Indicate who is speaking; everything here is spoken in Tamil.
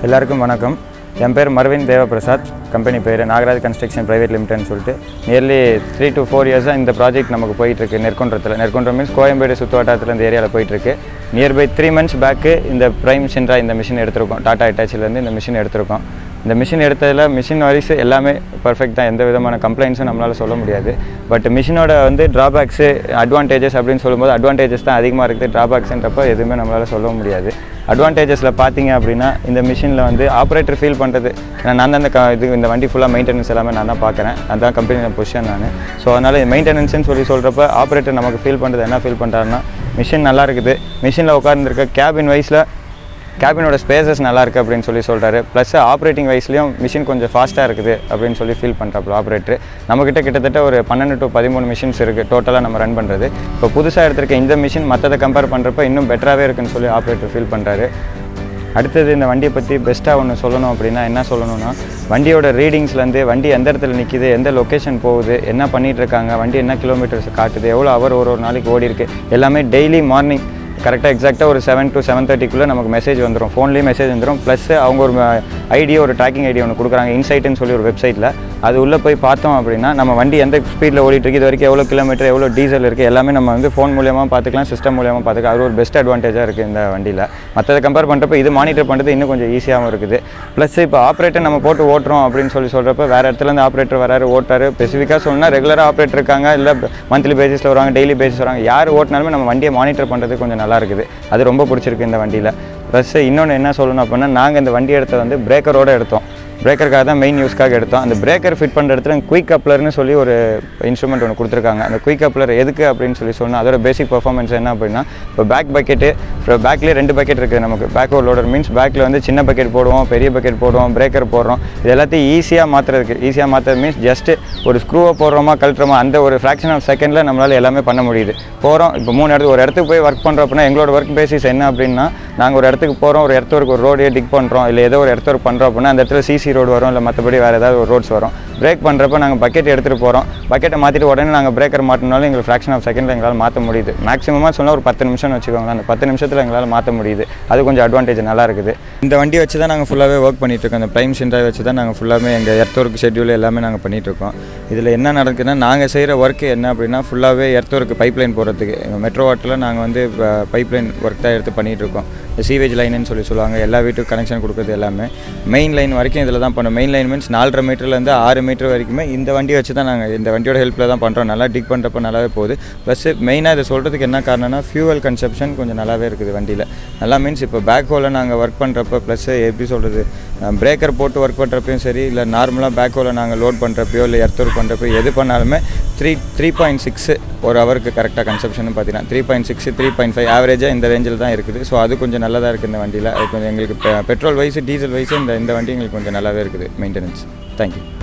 Speaker 1: எல்லாருக்கும் வணக்கம் என் பேர் மர்வின் தேவபிரசாத் கம்பெனி பேர் நாகராஜ் கன்ஸ்ட்ரக்ஷன் பிரைவேட் லிமிடெட்னு சொல்லிட்டு நியர்லி த்ரீ to ஃபோர் இயர்ஸாக இந்த ப்ராஜெக்ட் நமக்கு போயிட்டுருக்கு நெற்குன்றத்தில் நெற்குன்றம் மீன்ஸ் கோயம்பேடு சுற்று வட்டாரத்தில் இந்த ஏரியாவில் போயிட்டுருக்கு நியர்பை த்ரீ மந்த்ஸ் பேக்கு இந்த ப்ரைம் சின்ரா இந்த மிஷின் எடுத்திருக்கோம் டாடா இட்டாச்சிலேருந்து இந்த மிஷின் எடுத்திருக்கோம் இந்த மிஷின் எடுத்ததில் மிஷின் வைஸ் எல்லாமே பர்ஃபெக்ட் தான் எந்த விதமான கம்ப்ளைண்ட்ஸும் நம்மளால் சொல்ல முடியாது பட் மிஷினோட வந்து ட்ராபேக்ஸு அட்வான்டேஜஸ் அப்படின்னு சொல்லும்போது அட்வான்டேஜஸ் தான் அதிகமாக இருக்குது ட்ராபேக்ஸ்ன்றப்ப எதுவுமே நம்மளால் சொல்ல முடியாது அட்வான்டேஜஸில் பார்த்தீங்க அப்படின்னா இந்த மிஷினில் வந்து ஆப்ரேட்டர் ஃபீல் பண்ணுறது ஏன்னா நான் தான் இந்த க இது இந்த வண்டி ஃபுல்லாக மெயின்டெனன்ஸ் எல்லாமே நான் தான் பார்க்குறேன் அதான் கம்பெனியில் பொசிஷன் நான் ஸோ அதனால் மெயின்டெனன்ஸ்னு சொல்லி சொல்கிறப்ப ஆப்ரேட்டர் நமக்கு ஃபீல் பண்ணுறது என்ன ஃபீல் பண்ணுறாருன்னா மிஷின் நல்லா இருக்குது மிஷினில் உட்கார்ந்துருக்க கேபின் வைஸில் கேபினோட ஸ்பேசஸ் நல்லா இருக்குது அப்படின்னு சொல்லி சொல்கிறாரு ப்ளஸ் ஆப்ரேட்டிங் வைஸ்லேயும் மிஷின் கொஞ்சம் ஃபாஸ்ட்டாக இருக்குது அப்படின்னு சொல்லி ஃபீல் பண்ணுறாப்புல ஆப்ரேட்டர் நம்மக்கிட்ட கிட்டத்தட்ட ஒரு பன்னெண்டு டு பதிமூணு மிஷின்ஸ் இருக்குது டோட்டலாக நம்ம ரன் பண்ணுறது இப்போ புதுசாக எடுத்திருக்க இந்த மிஷின் மற்றதை கம்பேர் பண்ணுறப்ப இன்னும் பெட்டராகவே இருக்குன்னு சொல்லி ஆப்ரேட்டர் ஃபீல் பண்ணுறாரு அடுத்தது இந்த வண்டியை பற்றி பெஸ்ட்டாக ஒன்று சொல்லணும் அப்படின்னா என்ன சொல்லணும்னா வண்டியோட ரீடிங்ஸ்லேருந்து வண்டி எந்த இடத்துல நிற்கிது எந்த லொக்கேஷன் போகுது என்ன பண்ணிட்டு இருக்காங்க வண்டி என்ன கிலோமீட்டர்ஸ் காட்டுது எவ்வளோ அவர் ஒரு ஒரு நாளைக்கு ஓடி இருக்கு எல்லாமே டெய்லி மார்னிங் கரெக்டாக எக்ஸாக்டாக ஒரு செவன் டு செவன் தேர்ட்டிக்குள்ளே நமக்கு மெசேஜ் வந்துடும் ஃபோன்லேயே மெசேஜ் வந்துடும் ப்ளஸ் அவங்க ஒரு ஐடி ஒரு ட்ராக்கிங் ஐடி ஒன்று கொடுக்குறாங்க இன்சைட்டுன்னு சொல்லி ஒரு வெப்சைட்டில் அது உள்ளே போய் பார்த்தோம் அப்படின்னா நம்ம வண்டி எந்த ஸ்பீடில் ஓடிட்டு இருக்கு இது வரைக்கும் எவ்வளோ கிலோமீட்டர் எவ்வளோ டீசல் இருக்குது எல்லாமே நம்ம வந்து ஃபோன் மூலியமாக பார்த்துக்கலாம் சிஸ்டம் மூலியமாக பார்த்துக்கலாம் அது ஒரு பெஸ்ட் அட்வான்டேஜாக இருக்குது இந்த வண்டியில் மற்றதை கம்பேர் பண்ணுறப்ப இது மானிட்டர் பண்ணுறது இன்னும் கொஞ்சம் ஈஸியாகவும் இருக்குது ப்ளஸ் இப்போ ஆப்ரேட்டர் நம்ம போட்டு ஓட்டுறோம் அப்படின்னு சொல்லி சொல்கிறப்ப வேறு இடத்துலேருந்து ஆப்ரேட்டர் வராரு ஓட்டாரு ஸ்பெசிஃபிக்காக சொன்னால் ரெகுலராக ஆப்ரேட்டர் இருக்காங்க இல்லை மந்த்லி பேசிஸில் வருவாங்க டெய்லி பேசிஸ் வராங்க யார் ஓட்டினாலுமே நம்ம வண்டியை மானிட்டர் பண்ணுறது கொஞ்சம் நல்லா இருக்குது அது ரொம்ப பிடிச்சிருக்கு இந்த வண்டியில் ப்ளஸ் இன்னொன்று என்ன சொல்லணும் அப்படின்னா நாங்கள் இந்த வண்டி எடுத்தது வந்து பிரேக்கரோட எடுத்தோம் பிரேக்கருக்காக தான் மெயின் யூஸ்க்காக எடுத்தோம் அந்த பிரேக்கர் ஃபிட் பண்ணுற இடத்துல குயிக் கப்ளர்னு சொல்லி ஒரு இன்ஸ்ட்ருமெண்ட் ஒன்று கொடுத்துருக்காங்க அந்த குயிக் கப்ளர் எதுக்கு அப்படின்னு சொல்லி சொன்னால் அதோட பேசிக் பர்ஃபார்மன்ஸ் என்ன அப்படின்னா இப்போ பேக் பக்கெட்டு பேக்லேயே ரெண்டு பக்கெட் இருக்குது நமக்கு பேக் லோடர் மீன்ஸ் பேக்கில் வந்து சின்ன பக்கெட் போடுவோம் பெரிய பக்கெட் போடுவோம் பிரேக்கர் போடுறோம் இது எல்லாத்தையும் ஈஸியாக மாற்றுறதுக்கு ஈஸியாக மாற்றுறது மீன்ஸ் ஜஸ்ட்டு ஒரு ஸ்க்ரூவை போடுறோமா கழட்டுறோமா அந்த ஒரு ஃப்ராக்ஷன் ஆஃப் செகண்டில் நம்மளால் எல்லாமே பண்ண முடியுது போகிறோம் இப்போ மூணு இடத்துக்கு ஒரு இடத்துக்கு போய் ஒர்க் பண்ணுறோம் அப்படின்னா எங்களோட ஒர்க் பேசிஸ் என்ன அப்படின்னா நாங்கள் ஒரு இடத்துக்கு போகிறோம் ஒரு இடத்து ஒரு ரோடே டிக் பண்ணுறோம் இல்லை ஏதோ ஒரு இடத்து ஒர்க் பண்ணுறோம் அப்படின்னா அந்த இடத்துல சிசி ரோடு வரும் இல்லை மற்றபடி வேறு ஏதாவது ஒரு ரோட்ஸ் வரும் பிரேக் பண்ணுறப்ப நாங்கள் பக்கெட் எடுத்துகிட்டு போகிறோம் பக்கெட்டை மாற்றிட்டு உடனே நாங்கள் பிரேக்கர் மாட்டினாலும் எங்களுக்கு ஃப்ராக்ஷன் ஆஃப் செகண்டில் எங்களால் மாற்ற முடியுது மேக்ஸிமமாக சொன்னால் ஒரு பத்து நிமிஷம்னு வச்சுக்கோங்களேன் அந்த பத்து நிமிஷத்தில் எங்களால் மாற்ற முடியுது அது கொஞ்சம் அட்வான்டேஜ் நல்லா இருக்குது இந்த வண்டி வச்சு தான் நாங்கள் ஃபுல்லாகவே ஒர்க் பண்ணிட்டு இருக்கோம் இந்த ப்ரைம் சின்ராய் வச்சு தான் நாங்கள் ஃபுல்லாமே எங்கள் எர்த் ஒர்க் ஷெட்யூல் எல்லாமே நாங்கள் பண்ணிட்டு இருக்கோம் இதில் என்ன நடக்குதுன்னா நாங்கள் செய்கிற ஒர்க் என்ன அப்படின்னா ஃபுல்லாகவே எர்த் ஒர்க் பைப் லைன் போகிறதுக்கு மெட்ரோ வாட்டில் நாங்கள் வந்து பைப் லைன் ஒர்க் தான் எடுத்து பண்ணிகிட்டு இருக்கோம் சீவேஜ் லைனுன்னு சொல்லி சொல்லுவாங்க எல்லா வீட்டுக்கும் கனெக்ஷன் கொடுக்குறது எல்லாமே மெயின் லைன் வரைக்கும் இதில் தான் பண்ணோம் மெயின் லைன் மீன்ஸ் நாலரை மீட்டர்லேருந்து ஆறு மீட்டர் வரைக்குமே இந்த வண்டி வச்சு தான் நாங்கள் இந்த வண்டியோட ஹெல்ப்பில் தான் பண்ணுறோம் நல்லா டிக் பண்ணுறப்ப நல்லாவே போகுது ப்ளஸ் மெயினாக இதை சொல்கிறதுக்கு என்ன காரணம்னா ஃபியூவல் கன்சப்ஷன் கொஞ்சம் நல்லாவே இருக்குது வண்டியில் நல்லா மீன்ஸ் இப்போ பேக் ஹோலில் நாங்கள் ஒர்க் பண்ணுறப்ப ப்ளஸ் எப்படி சொல்கிறது பிரேக்கர் போட்டு ஒர்க் பண்ணுறப்பையும் சரி இல்லை நார்மலாக பேக் ஹோலில் நாங்கள் லோட் பண்ணுறப்பையோ இல்லை எர்த் ஒர்க் பண்ணுறப்போ எது பண்ணாலுமே த்ரீ த்ரீ பாயிண்ட் சிக்ஸு ஒரு ஹவருக்கு கரெக்டாக கன்சப்ஷன் பார்த்தீங்கன்னா three point six three point five ஆவரேஜாக இந்த ரேஞ்சில் தான் இருக்குது ஸோ அது கொஞ்சம் நல்லதாக இருக்குது இந்த வண்டியில் அது கொஞ்சம் எங்களுக்கு பெட்ரோல் வைஸ் டீசல் வைஸ் இந்த இந்த வண்டி எங்களுக்கு கொஞ்சம் நல்லாவே இருக்குது மெயின்டெனன்ஸ் தேங்க்யூ